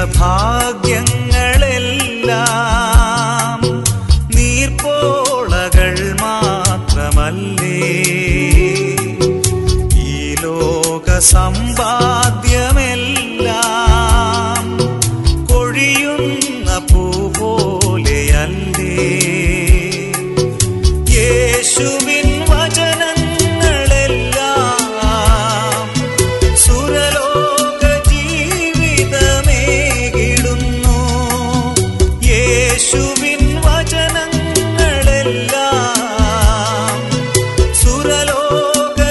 ഭാഗ്യങ്ങളെല്ലാം നീർപ്പോളകൾ മാത്രമല്ലേ ഈ ലോക സമ്പാദ്യമെല്ലാം കൊഴിയുന്ന പൂ പോലെയല്ലേ യേശുവിൻ വചനങ്ങളെല്ലാം സുരലോക ജീവിതമേകിടുന്നു യേശുവിൻ വചനങ്ങളെല്ലാം സുരലോക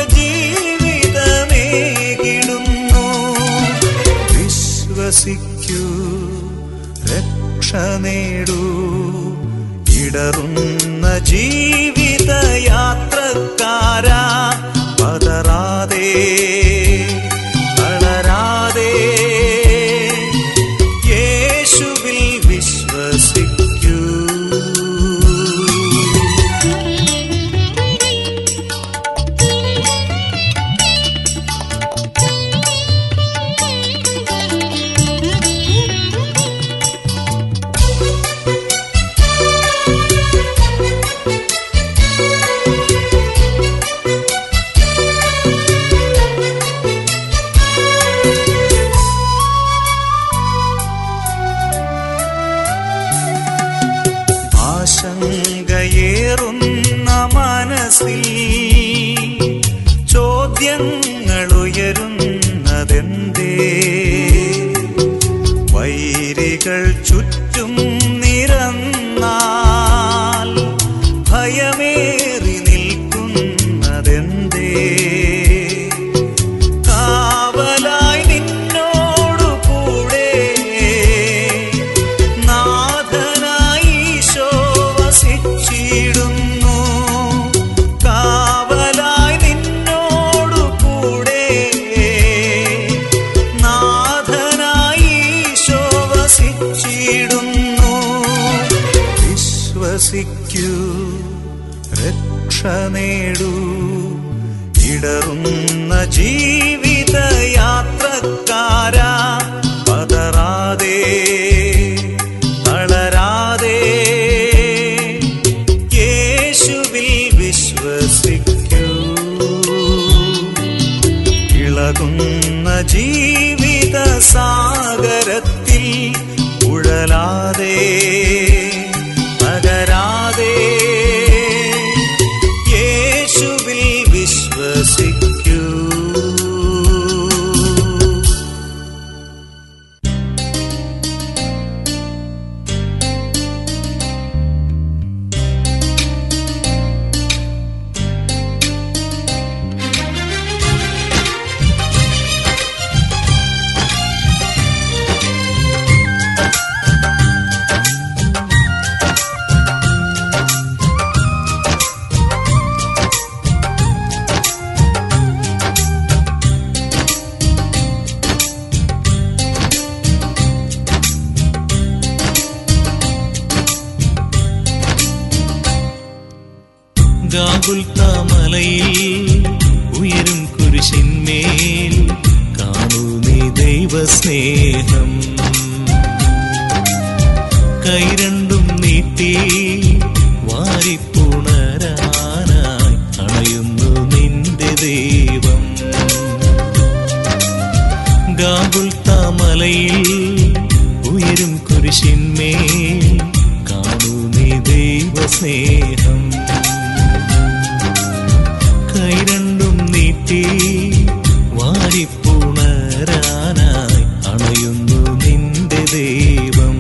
ജീവിതമേകിടുന്നു വിശ്വസിക്കൂ രക്ഷ നേടൂ ഇടറുന്ന ജീവിതയാത്രക്കാരാ പതറാതെ തളരാതെ യേശുവിൽ വിശ്വസിക്കൂ ആശങ്കയേറുന്ന മനസ്സിൽ ചോദ്യങ്ങൾ ഉയരുന്നതെന്തേ വൈരികൾ ചുറ്റും നിരന്നാൽ ഭയമേറി നിൽക്കുന്നതെന്തേ കാവലായി നിന്നോടു കൂടെ നാഥനായി ഈശോ വസിച്ചിടുന്നു കാവലായി നിന്നോടു കൂടെ നാഥനായി ഈശോ വസിച്ചിടുന്നു വിശ്വസിക്കൂ രക്ഷ നേടൂ ഇടറുന്ന ജീവിതയാത്രക്കാരാ പതറാതെ തളരാതെ യേശുവിൽ വിശ്വസിക്കൂ ഇളകുന്ന ജീവിത സാഗരത്തിൽ ഉഴലാതെ തകരാതെ യേശുവിൽ വിശ്വസിക്കൂ ഗാകുൽത്താമലയിൽ ഉയരും കുരിശിന്മേൽ കാണൂ നീ ദൈവസ്നേഹം കൈ രണ്ടും നീട്ടി വാരിപ്പുണരാനായി അണയുന്നു നിന്റെ ദൈവം ഗാകുൽത്താമലയിൽ ഉയരും കുരിശിന്മേൽ കാണൂ നീ ദൈവസ്നേഹം കൈ രണ്ടും നീട്ടി വാരിപ്പുണരാനായി അണയുന്നു നിന്റെ ദൈവം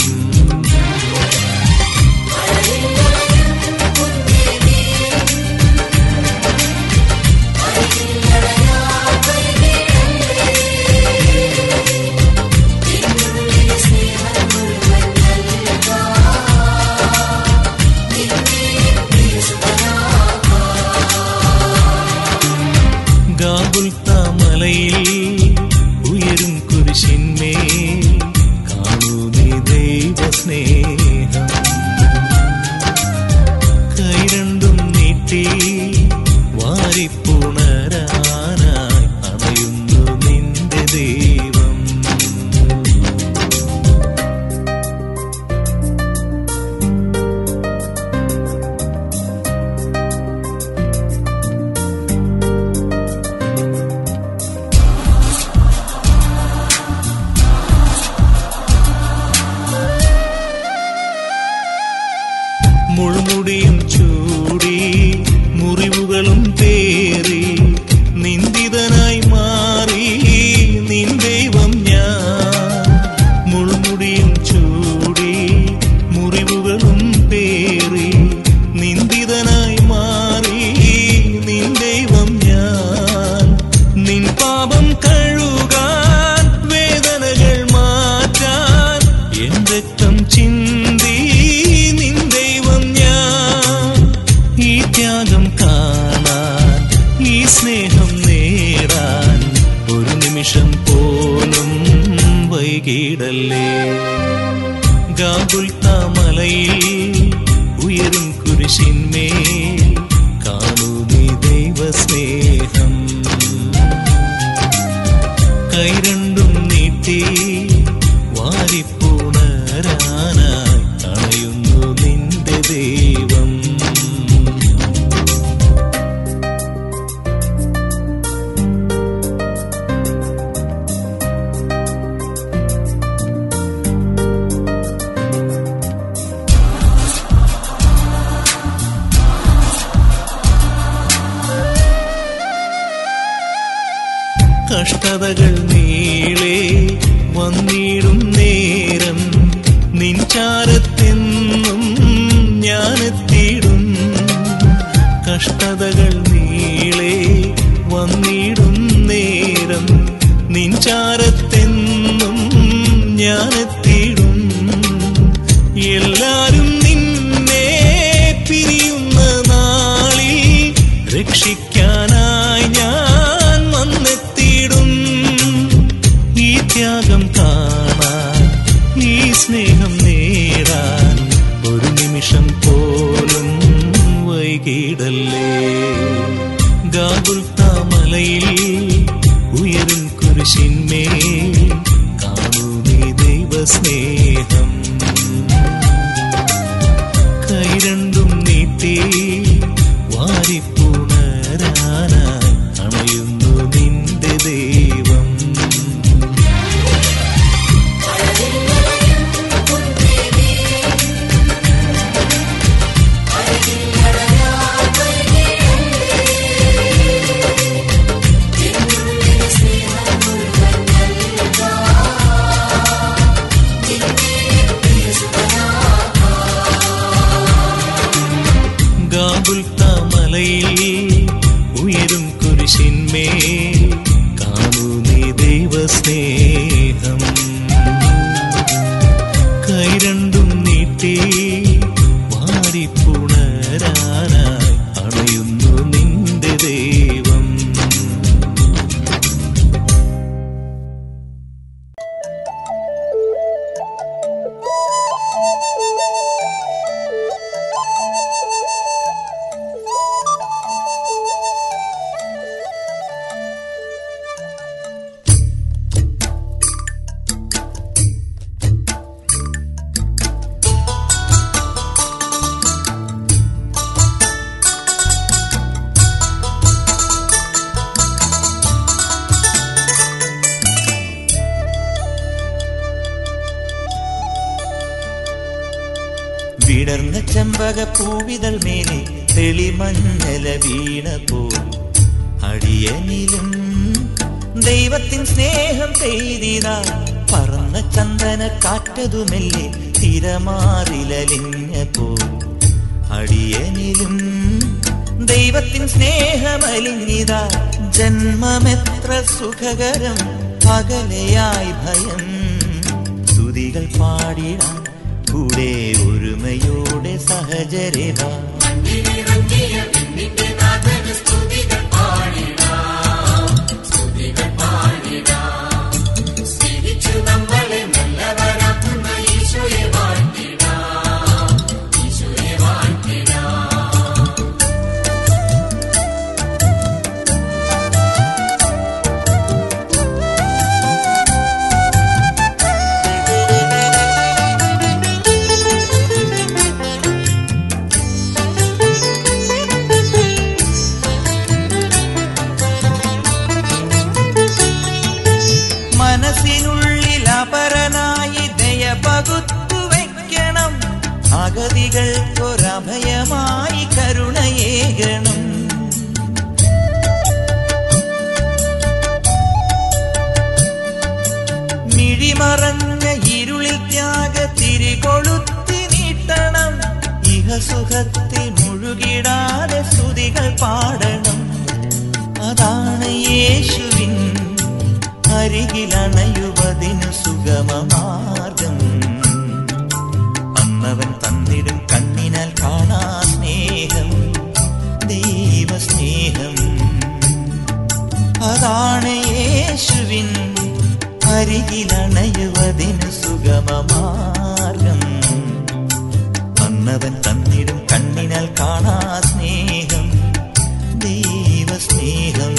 ഗാകുൽത്താമലയിൽ ഉയരും കുരിശിന്മേൽ കാണൂ നീ ദൈവസ്നേഹം കൈ രണ്ടും നീട്ടി വാരിപ്പുണരാനായി അണയുന്നു നിന്റെ ദൈവം വൈകിടല്ലേ ഗാഗുൽത്ത മലയിൽ ഉയരും കുരിശിന്മേൽ കാണൂ നീ ദൈവസ്നേഹം കൈരണ്ടും നീട്ടി വാരിപ്പുണരാനായി അണയുന്നു നിന്റെ ദൈവം കഷ്ടതകൾ നീളെ വന്നിടും നേരം നിൻചാരത്തെന്നും ഞാനെത്തിയിടും കഷ്ടതകൾ നീളെ വന്നിടും നേരം നിൻചാരത്തെന്നും ഞാനെത്തിയിടും എല്ലാരും നിന്നെ പിരിയുന്ന നാളിൽ രക്ഷിക്കാനായി ഞാൻ വന്നെത്തിയിടും ഈ ത്യാഗം കാണാൻ ഈ സ്നേഹം നേടാൻ ഒരു നിമിഷം പോലും വൈകിടല്ലേ ഗാഗുൽത്ത മലയിൽ ഉയരും കുരിശിന്മേൽ കാണൂ നീ ദൈവസ്നേഹം കൈരണ്ടും നീട്ടി വാരിപ്പുണരാനായി അണയുന്നു നിന്റെ ദൈവം ഗാബുൽത്ത മലയിൽ ഉയരും കുരിശിന്മേൽ കാണൂ നീ ദൈവസ്നേഹം കൈരണ്ടും നീട്ടി വാരിപ്പുണരാനായി അണയുന്നു നിന്റെ ദൈവം വിടർന്ന ചെമ്പക പൂവിതൾ മേലെ തെളിമഞ്ഞല വീണ പോൽ അടിയനിലും ദൈവത്തിൻ സ്നേഹം പെയ്തിതാ പറന്ന ചന്ദന കാറ്റതുമെല്ലെ തിരമാറിലലിഞ്ഞ പോൽ അടിയനിലും ദൈവത്തിൻ സ്നേഹമലിഞ്ഞിതാ ജന്മമെത്ര സുഖകരം അകലെയായി ഭയം സ്തുതികൾ പാടിടാൻ കൂടെ ഒരുമയോടെ സഹചരവാ മനസ്സിനുള്ളിൽ അപരനായി ദയ പകുത്തു വയ്ക്കണം അഗതികൾക്കൊരഭയമായി കരുണയേകണം മിഴിമറഞ്ഞ ഇരുളിൽ ത്യാഗ തിരികൊളുത്തി നീട്ടണം ഇഹസുഖത്തിൽ മുഴുകിടാതെ സ്തുതികൾ പാടണം അതാണ് യേശുവിൻ അരികിലണയുവതിനു സുഗമമാർഗം അന്നവൻ തന്നിടും കണ്ണിനാൽ കാണാ സ്നേഹം ദൈവസ്നേഹം അതാണ് യേശുവിൻ അരികിലണയുവതിന് സുഗമമാർഗം വന്നവൻ തന്നിടും കണ്ണിനാൽ കാണാ സ്നേഹം ദൈവസ്നേഹം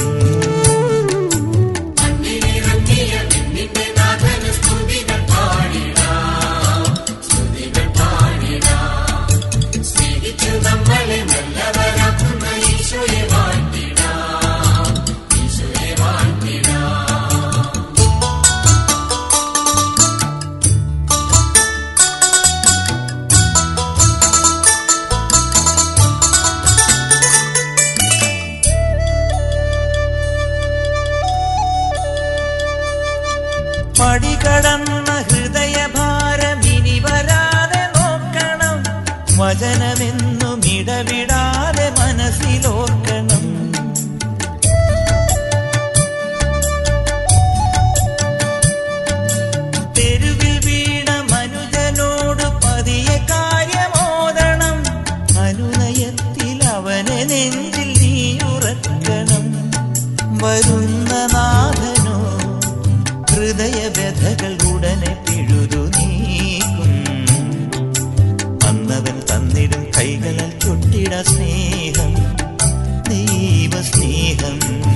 പടികടന്ന ഹൃദയഭാരം ഇനി വരാതെ നോക്കണം വചനമെന്നും ഇടവിടാതെ മനസ്സിലോർക്കണം തെരുവിൽ വീണ മനുജനോട് പതിയെ കാര്യമോദണം അനുനയത്തിൽ അവനെ നെഞ്ചിൽ നീ ഉറക്കണം വരുന്ന നാഥനോ ഹൃദയവ്യഥകൾ ഉടനെ പിഴുതു നീക്കും അന്നവൻ തന്നിടും കൈകളാൽ തൊട്ടിട സ്നേഹം ദൈവസ്നേഹം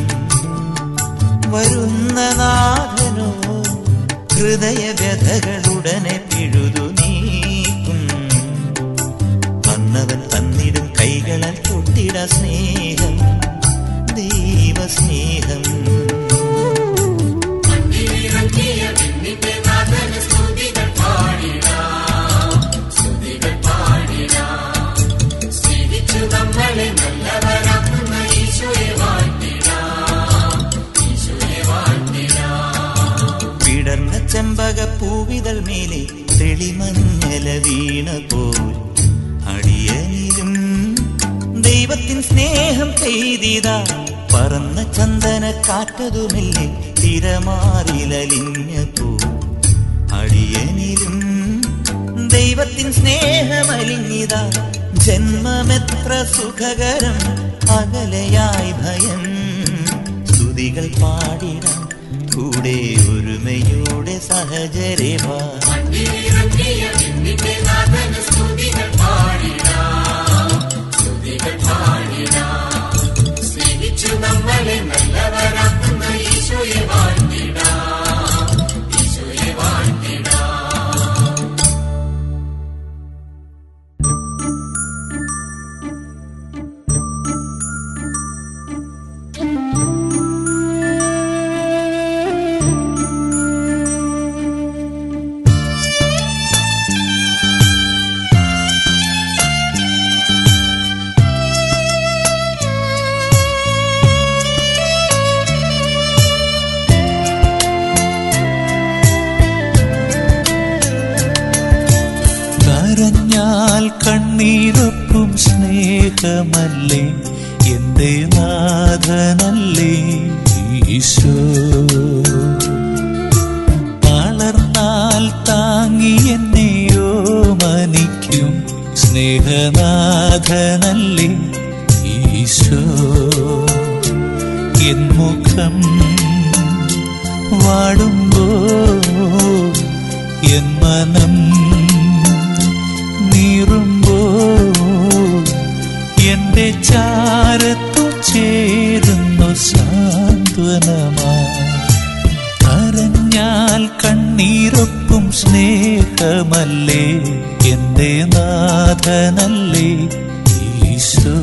വരുന്ന നാഥനോ ഹൃദയവ്യഥകൾ ഉടനെ പിഴുതു നീക്കും അന്നവൻ തന്നിടും കൈകളാൽ തൊട്ടിട സ്നേഹം ദൈവസ്നേഹം വിടർന്ന ചെമ്പക പൂവിതൾ മേലെ തെളിമഞ്ഞല വീണ പോൽ അടിയനിലും ദൈവത്തിൻ സ്നേഹം പെയ്തിതാ പറന്ന ചന്ദന കാറ്റതുമില്ലേ തിരമാറിലലിഞ്ഞ പോ അടിയനിലും ദൈവത്തിൻ സ്നേഹമലിഞ്ഞിതാ ജന്മമെത്ര സുഖകരം അകലയായി ഭയം സ്തുതികൾ പാടിടാം കൂടെ ഒരുമയോടെ സഹചരവാ കരഞ്ഞാൽ കണ്ണീരൊപ്പം സ്നേഹമല്ലേ എന്റെ നാഥനല്ലേ ഈശോ വളർന്നാൽ താങ്ങി എന്നെയോ മനിക്കും സ്നേഹനാഥനല്ലേ ഈശോ എൻ മുഖം വാടുമ്പോ എൻ മനം നീറുമ്പോ എന്റെ ചാരത്തു ചേരുന്നു സാന്ത്വനമാ കരഞ്ഞാൽ കണ്ണീരൊപ്പം സ്നേഹമല്ലേ എന്റെ നാഥനല്ലേ ഈശോ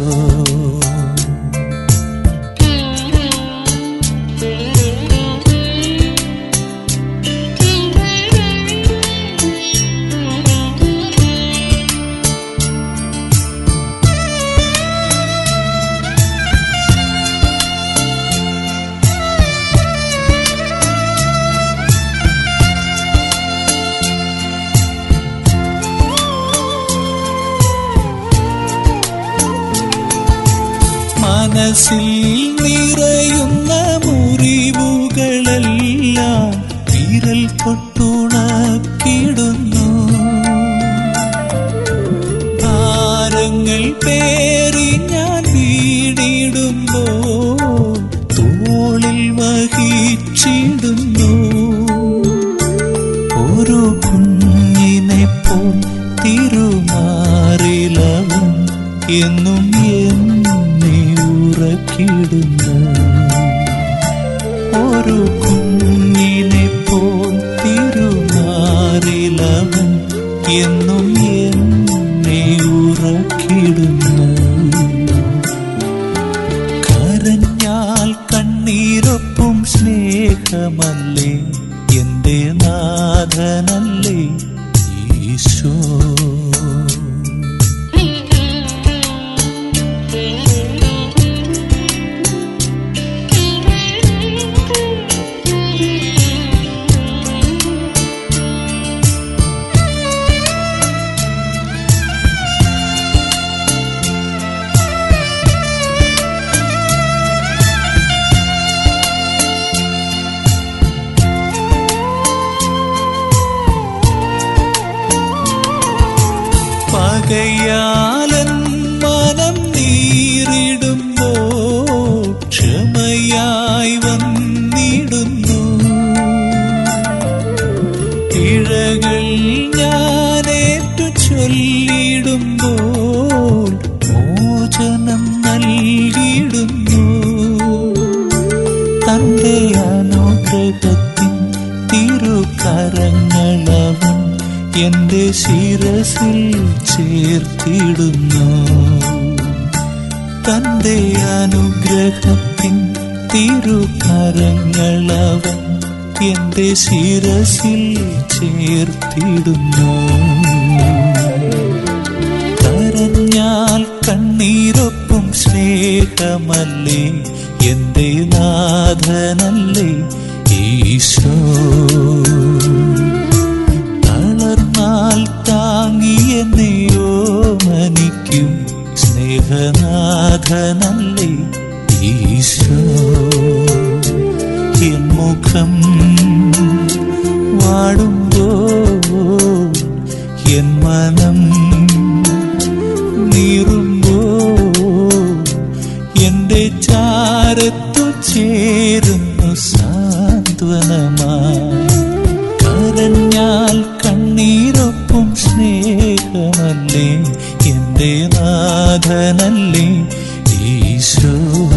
മനസ്സിൽ നിറയുന്ന മുറിവുകളെല്ലാം വിരൽ തൊട്ടുണക്കിടുന്നു ഭാരങ്ങൾ പേറി ഞാൻ വീണിടുമ്പോ തോളിൽ വഹിച്ചിടുന്നു ഉറക്കിടുന്നു ഒരു കുഞ്ഞിനെ പോൽ തിരുമാറിലവൻ എന്നും എന്നെ ഉറക്കിടുന്നു കരഞ്ഞാൽ കണ്ണീരൊപ്പും സ്നേഹമല്ലേ എന്റെ നാഥനല്ലേ ഈശോ പകയാലൻ മനം നീറിടുമ്പോ ക്ഷമയായി വന്നിടുന്നു ഇഴകൾ ഞാനേറ്റു ചൊല്ലിടുമ്പോൾ മോചനം നൽകിയിടുന്നു തന്റെ അനുഗ്രഹത്തിൻ തിരുകരങ്ങളവൻ എന്റെ ശിരസിൽ ചേർത്തിടുന്നു തന്റെ അനുഗ്രഹത്തിൻ തിരുകരങ്ങളവൻ എന്റെ ശിരസിൽ ചേർത്തിടുന്നു കരഞ്ഞാൽ കണ്ണീരൊപ്പും സ്നേഹമല്ലേ എന്റെ നാഥനല്ലേ ഈശോ തളർന്നാൽ താങ്ങിയെന്നെയോ മനിക്കും സ്നേഹനാഥനല്ലേ ഈശോ എൻ മുഖം വാടുമ്പോ എൻ മനം നീറുമ്പോ എന്റെ ചാരത്തു ചേരുന്നു സാന്ത്വനമായി കരഞ്ഞാൽ കണ്ണീരൊപ്പും സ്നേഹമല്ലേ എന്റെ നാഥനല്ലേ ഈശോ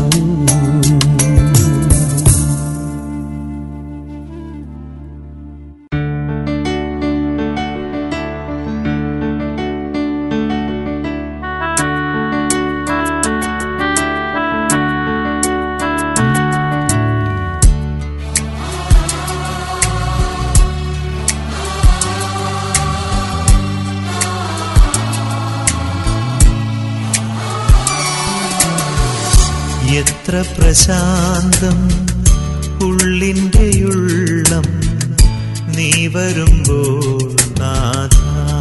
എത്ര പ്രശാന്തം ഉള്ളിൻ്റെ ഉള്ളം നീ വരുമ്പോൾ നാഥ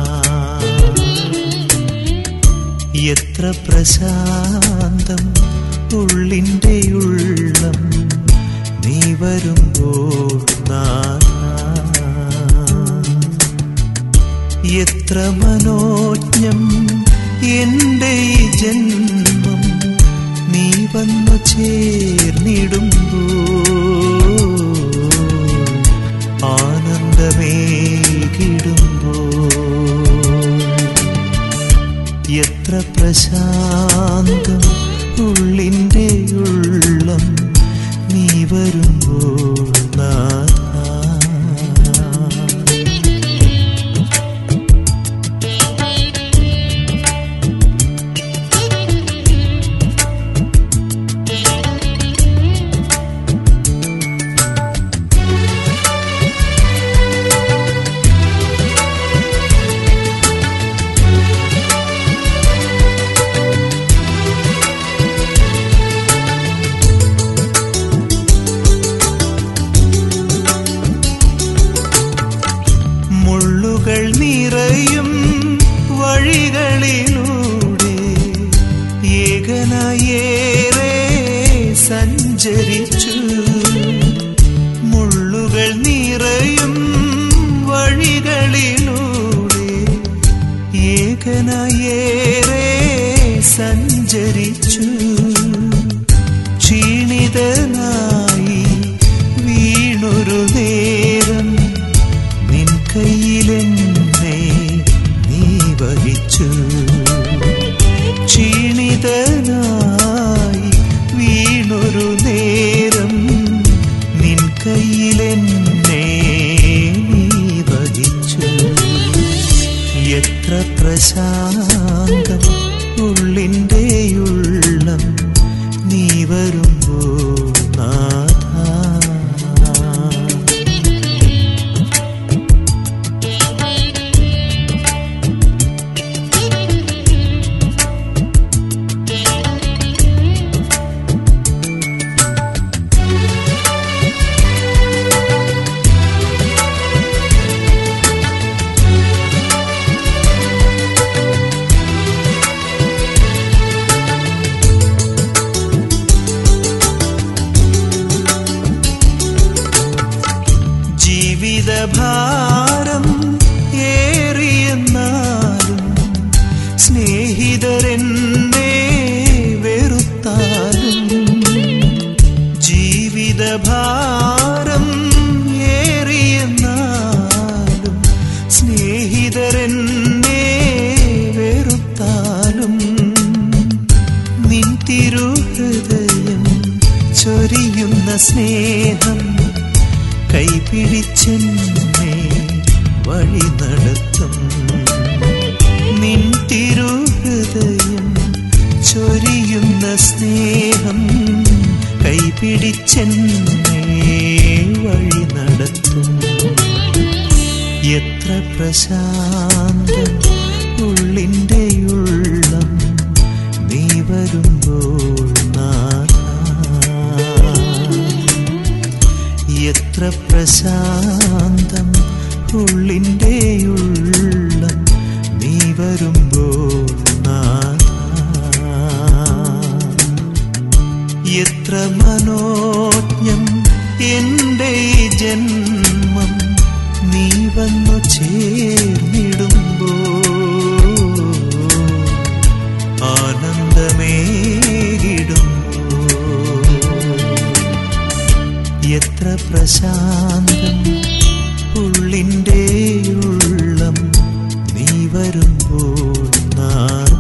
എത്ര പ്രശാന്തം ഉള്ളിൻ്റെ ഉള്ളം നീ വരുമ്പോൾ നാഥ എത്ര മനോജ്ഞം എൻ്റെ ഈ ജന്മം നീ വന്നു ചേർന്നിടുമ്പോ ആനന്ദമേകിടുമ്പോ എത്ര പ്രശാന്തം ഉള്ളിൻ്റെ ഉള്ളം നീ വരുമ്പോൾ നാഥ മുള്ളുകൾ നിറയും വഴികളിലൂടെ ഏകനായേറെ സഞ്ചരിച്ചു മുള്ളുകൾ നിറയും വഴികളിലൂടെ ഏകനായേറെ സഞ്ചരിച്ചു ക്ഷീണിതനായി വീണൊരു നേരം നിൻ കയ്യിലെന്നെ നീ വഹിച്ചു ക്ഷീണിതനായി വീ പ്രശാന്തം ഉള്ളിൻ്റെ ഉള്ളം നീ വരുമ്പോൾ നാഥ ജീവിതഭാരം ഏറിയെന്നാലും സ്നേഹിതരെന്നെ വെറുത്താലും ജീവിതഭാരം ഏറിയെന്നാലും സ്നേഹിതരെന്നെ വെറുത്താലും നിൻ തിരുഹൃദയം ചൊരിയുന്ന സ്നേഹം കൈപിടിച്ചെന്നെ വഴി നടത്തും നിൻ തിരുഹൃദയം ചൊരിയുന്ന സ്നേഹം കൈപിടിച്ചെന്നെ വഴി നടത്തും എത്ര പ്രശാന്തം ഉള്ളിൻ്റെ ഉള്ളം നീ വരുമ്പോൾ നാഥ എത്ര പ്രശാന്തം ഉള്ളിൻ്റെ ഉള്ളം നീ വരുമ്പോൾ നാഥ എത്ര മനോജ്ഞം എൻ്റെ ഈ ജന്മം നീ വന്നു ചേർന്നിടുമ്പോ ആനന്ദമേകിടുമ്പോ എത്ര പ്രശാന്തം ഉള്ളിൻ്റെ ഉള്ളം നീ വരുമ്പോൾ നാഥ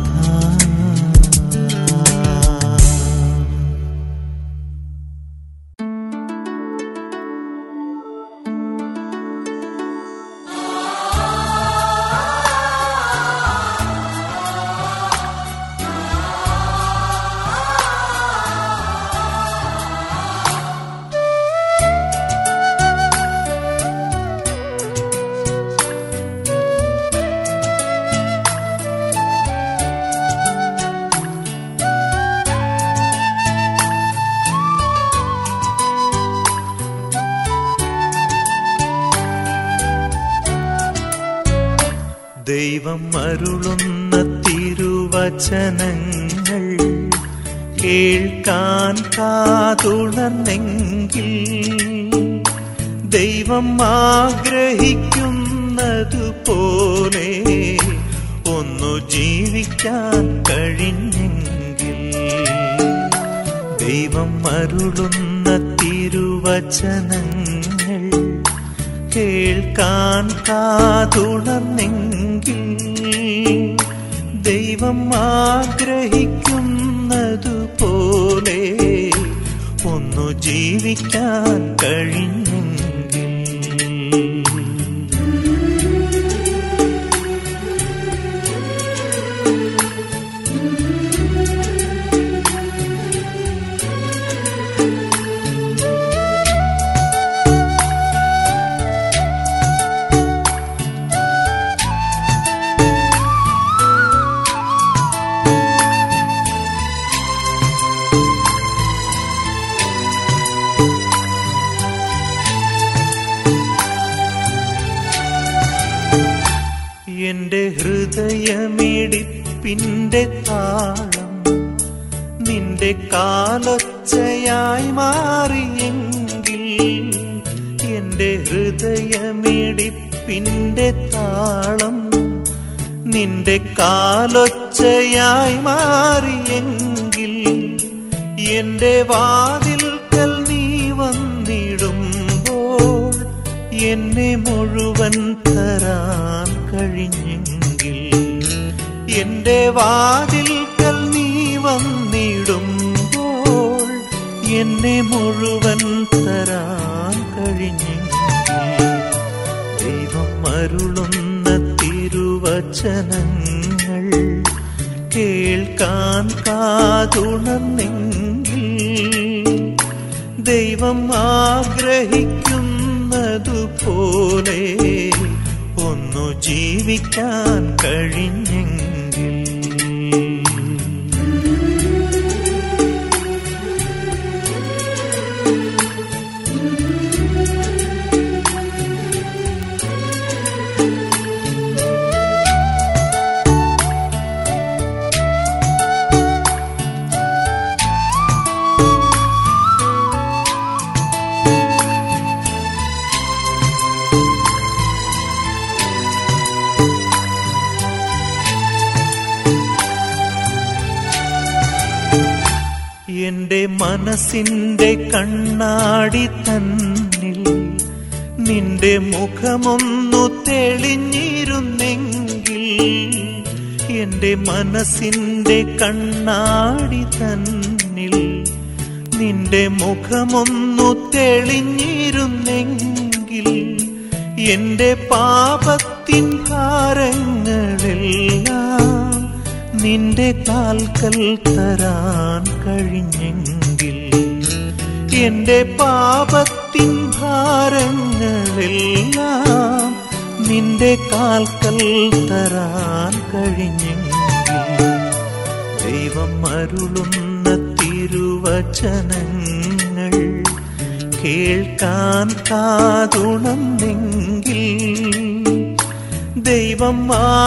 ദൈവം അരുളുന്ന തിരുവചനങ്ങൾ കേൾക്കാൻ കാതുണർന്നെങ്കിൽ ദൈവം ആഗ്രഹിക്കുന്നതുപോലെ ഒന്നു ജീവിക്കാൻ കഴിഞ്ഞെങ്കിൽ ദൈവം അരുളുന്ന തിരുവചനങ്ങൾ കേൾക്കാൻ കാതുണർന്നെങ്കിൽ ദൈവം ആഗ്രഹിക്കുന്നതുപോലെ ഒന്നു ജീവിക്കാൻ കഴിഞ്ഞെങ്കിൽ എന്റെ ഹൃദയമിടിപ്പിന്റെ താളം നിന്റെ കാലൊച്ചയായി മാറിയെങ്കിൽ എന്റെ ഹൃദയമിടിപ്പിന്റെ താളം നിന്റെ കാലൊച്ചയായി മാറിയെങ്കിൽ എന്റെ വാതിൽക്കൽ നീ വന്നിടുമ്പോൾ എന്നെ മുഴുവൻ തരാൻ കഴിഞ്ഞെങ്കിൽ എന്റെ വാതിൽക്കൽ നീ വന്നിടുമ്പോൾ എന്നെ മുഴുവൻ തരാൻ കഴിഞ്ഞെങ്കിൽ ദൈവം അരുളുന്ന തിരുവചനങ്ങൾ കേൾക്കാൻ കാതുണർന്നെങ്കിൽ ദൈവം ആഗ്രഹിക്കുന്നതുപോലെ ഒന്നു ജീവിക്കാൻ കഴിഞ്ഞെങ്കിൽ എന്റെ മനസ്സിന്റെ കണ്ണാടി തന്നിൽ നിന്റെ മുഖമൊന്നു തെളിഞ്ഞിരുന്നെങ്കിൽ എന്റെ മനസ്സിന്റെ കണ്ണാടി തന്നിൽ നിന്റെ മുഖമൊന്നു തെളിഞ്ഞിരുന്നെങ്കിൽ എന്റെ പാപത്തിൻ ഭാരങ്ങളെല്ലാം നിന്റെ കാൽക്കൽ തരാൻ കഴിഞ്ഞെങ്കിൽ എന്റെ പാപത്തിൻ ഭാരങ്ങളെല്ലാം നിന്റെ കാൽക്കൽ തരാൻ കഴിഞ്ഞെങ്കിൽ ദൈവം അരുളുന്ന തിരുവചനങ്ങൾ കേൾക്കാൻ കാതുണന്നെങ്കിൽ ദൈവം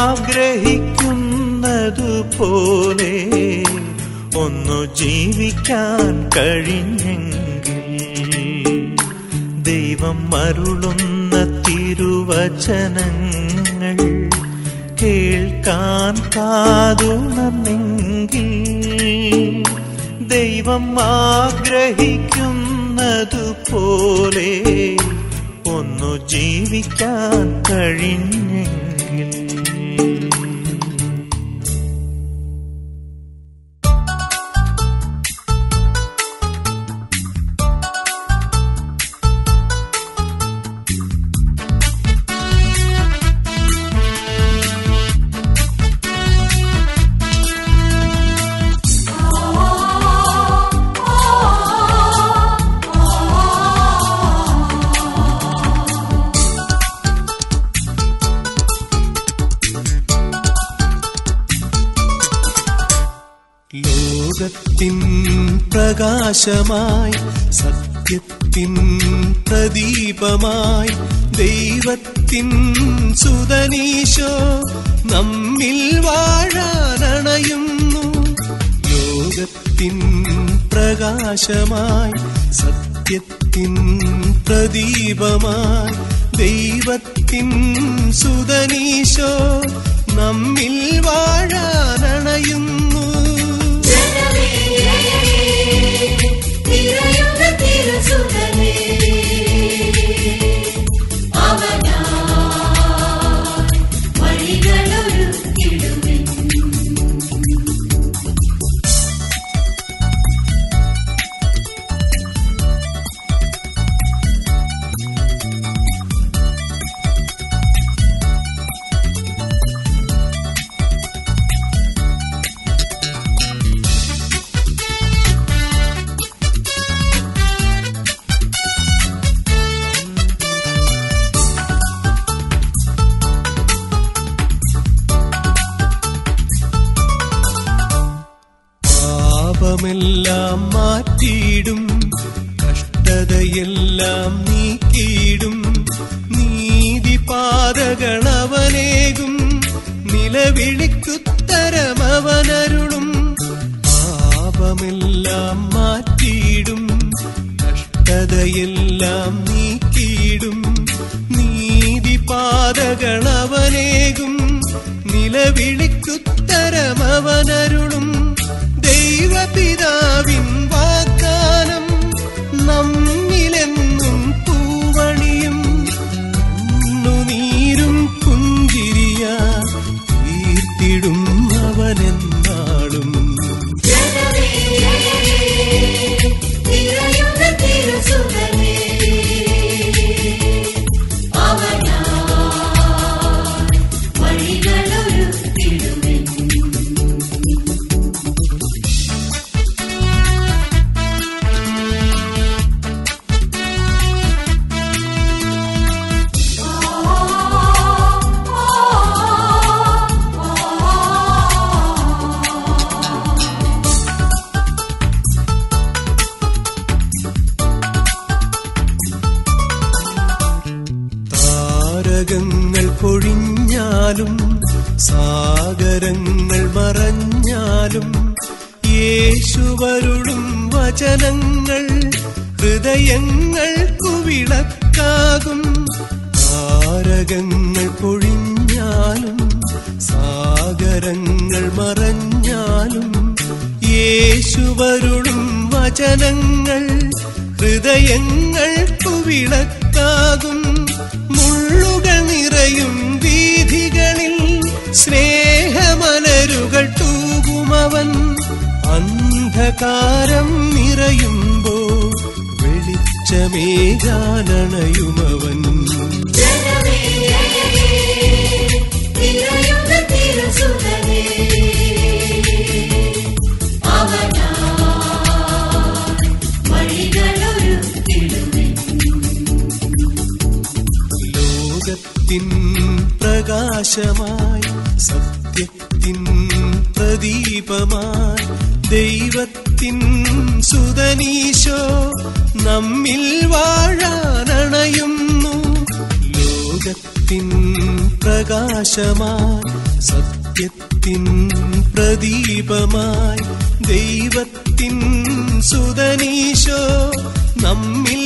ആഗ്രഹിക്കുന്നതുപോലെ ഒന്നു ജീവിക്കാൻ കഴിഞ്ഞെങ്കിൽ ദൈവം അരുളുന്ന തിരുവചനങ്ങൾ കേൾക്കാൻ കാതുണർന്നെങ്കിൽ ദൈവം ആഗ്രഹിക്കുന്നതുപോലെ ഒന്നു ജീവിക്കാൻ കഴിഞ്ഞെങ്കിൽ ലോകത്തിൻ പ്രകാശമായി സത്യത്തിൻ പ്രദീപമായി ദൈവത്തിൻ സുതനീശോ നമ്മിൽ വാഴാനണയുന്നു ലോകത്തിൻ പ്രകാശമായി സത്യത്തിൻ പ്രദീപമായി ദൈവത്തിൻ സുതനീശോ നമ്മിൽ വാഴാനണയുന്നു ജനമേ നിറയുന്ന തിരുസുതനേ അവനാ വഴികളൊരുക്കിടുവിൻ പാപമെല്ലാം മാറ്റിയിടും കഷ്ടതയെല്ലാം നീക്കിയിടും നീതിപാതകളവനേകും നിലവിളിക്കുത്തരമവനരുളും പാപമെല്ലാം മാറ്റിയിടും കഷ്ടതയെല്ലാം നീക്കിയിടും നീതിപാതകളവനേകും നിലവിളിക്കുത്തരമവനരുളും ദൈവപിതാവിൻ വാഗ്ദാനം നമ്മിലെന്നും പൂവണിയും കണ്ണുനീരും പുഞ്ചിരിയ തീർത്തിടും അവനെന്നാളും ജനമേ നിറയുന്ന തിരുസുതനേ അവനാ വഴികളൊരുക്കിടുവിൻ താരകങ്ങൾ പൊഴിഞ്ഞാലും സാഗരങ്ങൾ മറഞ്ഞാലും യേശുവരുളും വചനങ്ങൾ ഹൃദയങ്ങൾക്കു വിളക്കാകും താരകങ്ങൾ പൊഴിഞ്ഞാലും സാഗരങ്ങൾ മറഞ്ഞാലും യേശുവരുളും വചനങ്ങൾ ഹൃദയങ്ങൾക്കു വിളക്കാകും മുള്ളുകൾ നിറയും വീഥികളിൽ സ്നേഹമലരുകൾ തൂകുമവൻ അന്ധകാരം നിറയുമ്പോ വെളിച്ചമേകാനണയുമവൻ ജനമേ നിറയുന്ന തിരുസുതനേ അവനാ വഴികളൊരുക്കിടുവിൻ ലോകത്തിൻ പ്രകാശമായി സത്യത്തിൻ പ്രദീപമായി ദൈവത്തിൻ സുതനീശോ നമ്മിൽ വാഴാനണയുന്നു ലോകത്തിൻ പ്രകാശമായി സത്യത്തിൻ പ്രദീപമായി ദൈവത്തിൻ സുതനീശോ നമ്മിൽ